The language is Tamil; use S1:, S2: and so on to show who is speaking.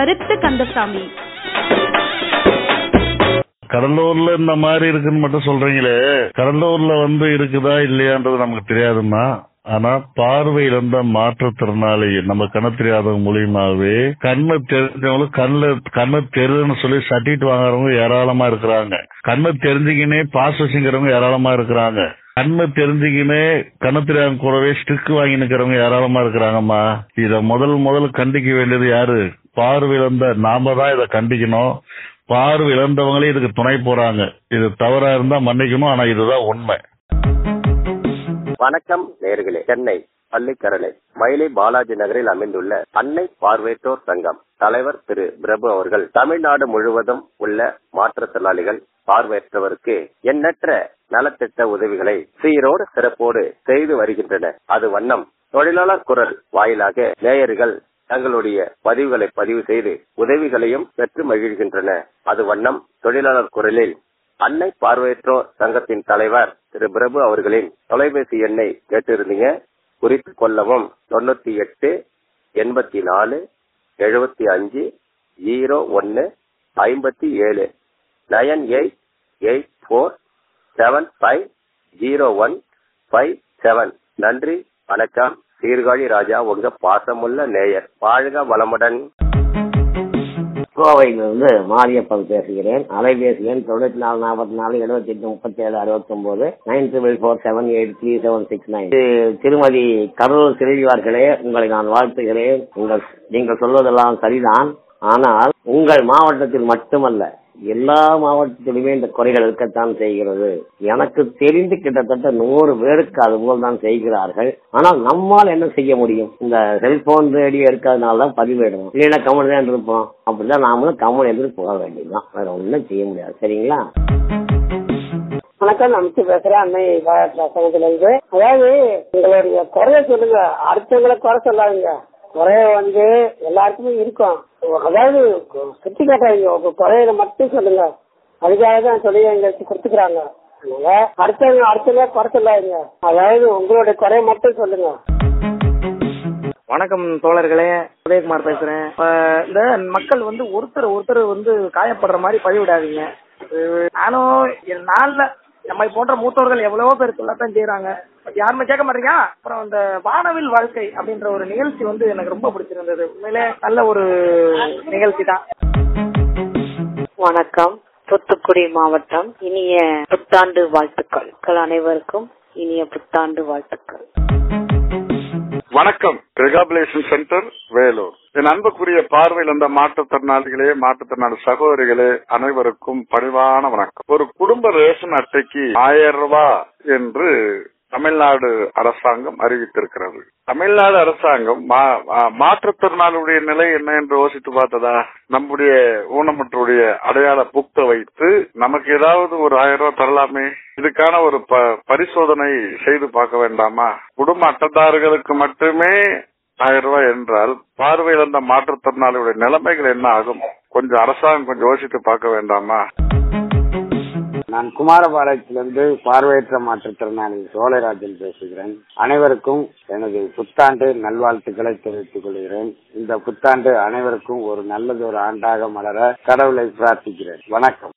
S1: கருத்து கந்தசாமி
S2: கடலூர்ல இந்த மாதிரி இருக்குன்னு மட்டும் சொல்றீங்களே கடலூர்ல வந்து இருக்குதா இல்லையான்றது நமக்கு தெரியாதுமா ஆனா பார்வை இழந்த மாற்றுத்திறனாளி நம்ம கண்ணு தெரியாதவங்க மூலியமாவே கண்ணு தெரிஞ்சவங்களும் கண்ணுல கண்ணு தெரியுதுன்னு சொல்லி சர்டிஃபிகேட் வாங்குறவங்க ஏராளமா இருக்கிறாங்க கண்ணு தெரிஞ்சுக்கினே பாஸ் வச்சுங்கிறவங்க ஏராளமா இருக்கிறாங்க கண்ணு தெரிஞ்சுக்கினே கண்ணு தெரியாத கூடவே ஸ்டிக் வாங்கி நிக்கிறவங்க ஏராளமா இருக்கிறாங்கம்மா இத முதல் முதல் கண்டிக்க வேண்டியது யாரு பார்வை இழந்த நாம தான் இதை கண்டிக்கணும் பார்வை இழந்தவங்களே இதுக்கு துணை போறாங்க இது தவறா இருந்தா மன்னிக்கணும் ஆனா இதுதான் உண்மை
S3: வணக்கம் நேர்களே சென்னை பள்ளிக்கரணை மயிலை பாலாஜி நகரில் அமைந்துள்ள அன்னை பார்வையற்றோர் சங்கம் தலைவர் திரு பிரபு அவர்கள் தமிழ்நாடு முழுவதும் உள்ள மாற்றுத்திறனாளிகள் பார்வையற்றவருக்கு எண்ணற்ற நலத்திட்ட உதவிகளை சீரோடு சிறப்போடு செய்து வருகின்றனர் அது வண்ணம் தொழிலாளர் குரல் வாயிலாக நேயர்கள் தங்களுடைய பதிவுகளை பதிவு செய்து உதவிகளையும் பெற்று மகிழ்கின்றன அது வண்ணம் தொழிலாளர் குரலில் அன்னை பார்வையற்றோர் சங்கத்தின் தலைவர் திரு பிரபு அவர்களின் தொலைபேசி எண்ணை கேட்டிருந்தீங்க குறித்து கொள்ளவும் தொண்ணூத்தி எட்டு எண்பத்தி நாலு எழுபத்தி அஞ்சு ஜீரோ ஒன்னு ஐம்பத்தி ஏழு nine eight eight four seven five zero one five seven நன்றி வணக்கம் சீர்காழி ராஜா உங்க பாசமுள்ள நேயர் வாழ்க வளமுடன்
S4: கோவையிலிருந்து மாரியப்பன் பேசுகிறேன் அலைபேசி எண் தொண்ணூத்தி நாலு நாற்பத்தி நாலு எழுபத்தி எட்டு முப்பத்தி ஏழு அறுபத்தி ஒன்பது nine triple four seven eight three seven six nine திருமதி கரூர் செல்விவார்களே உங்களை நான் வாழ்த்துகிறேன் உங்கள் நீங்கள் சொல்வதெல்லாம் சரிதான் ஆனால் உங்கள் மாவட்டத்தில் மட்டுமல்ல எல்லா மாவட்டத்திலுமே இந்த குறைகள் இருக்கத்தான் செய்கிறது எனக்கு தெரிந்து கிட்டத்தட்ட நூறு பேருக்கு அதுபோல் தான் செய்கிறார்கள் ஆனால் நம்மால் என்ன செய்ய முடியும் இந்த செல்போன் ரேடியோ இருக்கிறதுனால தான் பதிவிடணும் இல்லைன்னா கம்மன் தான் இருப்போம் அப்படிதான் நாமளும் கம்மன் எடுத்துட்டு போக வேண்டியதுதான் வேற ஒன்றும் செய்ய முடியாது சரிங்களா
S5: வணக்கம் நம்பிச்சு பேசுறேன் அன்னை சங்கத்துல இருந்து அதாவது உங்களுடைய குறைய சொல்லுங்க அடுத்தவங்களை குறை சொல்லாதீங்க குறைய வந்து எல்லாருக்குமே இருக்கும் அதாவது சுத்தி காட்டாதீங்க உங்க குறையில மட்டும் சொல்லுங்க அதுக்காக தான் சொல்லி எங்களுக்கு கொடுத்துக்கிறாங்க அதனால அடுத்தவங்க அடுத்தவங்க குறை சொல்லாதீங்க அதாவது உங்களுடைய குறைய மட்டும் சொல்லுங்க
S6: வணக்கம் தோழர்களே உதயகுமார் பேசுறேன் இப்ப இந்த மக்கள் வந்து ஒருத்தர் ஒருத்தர் வந்து காயப்படுற மாதிரி பதிவிடாதீங்க அஹ் நானும் என் நாள்ல நம்மை போன்ற மூத்தவர்கள் எவ்வளவோ பேர் சொல்லத்தான் செய்யறாங்க பட் யாருமே கேட்க மாட்டீங்க அப்புறம் இந்த வானவில் வாழ்க்கை அப்படின்ற ஒரு நிகழ்ச்சி வந்து எனக்கு ரொம்ப பிடிச்சிருந்தது உண்மையிலே நல்ல ஒரு நிகழ்ச்சி தான்
S7: வணக்கம் தூத்துக்குடி மாவட்டம் இனிய புத்தாண்டு வாழ்த்துக்கள் மக்கள் அனைவருக்கும் இனிய புத்தாண்டு வாழ்த்துக்கள்
S2: வணக்கம் ரெகாபிலேஷன் சென்டர் வேலூர் என் அன்புக்குரிய பார்வையில் அந்த மாற்றுத்திறனாளிகளே மாற்றுத்திறனாளி சகோதரிகளே அனைவருக்கும் பணிவான வணக்கம் ஒரு குடும்ப ரேஷன் அட்டைக்கு ஆயிரம் ரூபாய் என்று தமிழ்நாடு அரசாங்கம் அறிவித்திருக்கிறது தமிழ்நாடு அரசாங்கம் மா- மா- மாற்றுத்திறனாளியுடைய நிலை என்ன என்று யோசித்து பார்த்ததா நம்முடைய ஊனமுற்றோருடைய அடையாள புக்த வைத்து நமக்கு ஏதாவது ஒரு ஆயிரம் ரூபாய் தரலாமே இதுக்கான ஒரு ப- பரிசோதனை செய்து பார்க்க வேண்டாமா குடும்ப அட்டைதாரர்களுக்கு மட்டுமே ஆயிரம் ரூபாய் என்றால் பார்வையிழந்த மாற்றுத்திறனாளியுடைய நிலைமைகள் என்ன ஆகும் கொஞ்சம் அரசாங்கம் கொஞ்சம் யோசித்து பார்க்க வேண்டாமா
S8: நான் குமாரபாளையத்திலிருந்து பார்வையற்ற மாற்றுத்திறனாளி சோழராஜன் பேசுகிறேன் அனைவருக்கும் எனது புத்தாண்டு நல்வாழ்த்துக்களை தெரிவித்துக் கொள்கிறேன் இந்த புத்தாண்டு அனைவருக்கும் ஒரு நல்லதொரு ஆண்டாக மலர கடவுளை பிரார்த்திக்கிறேன் வணக்கம்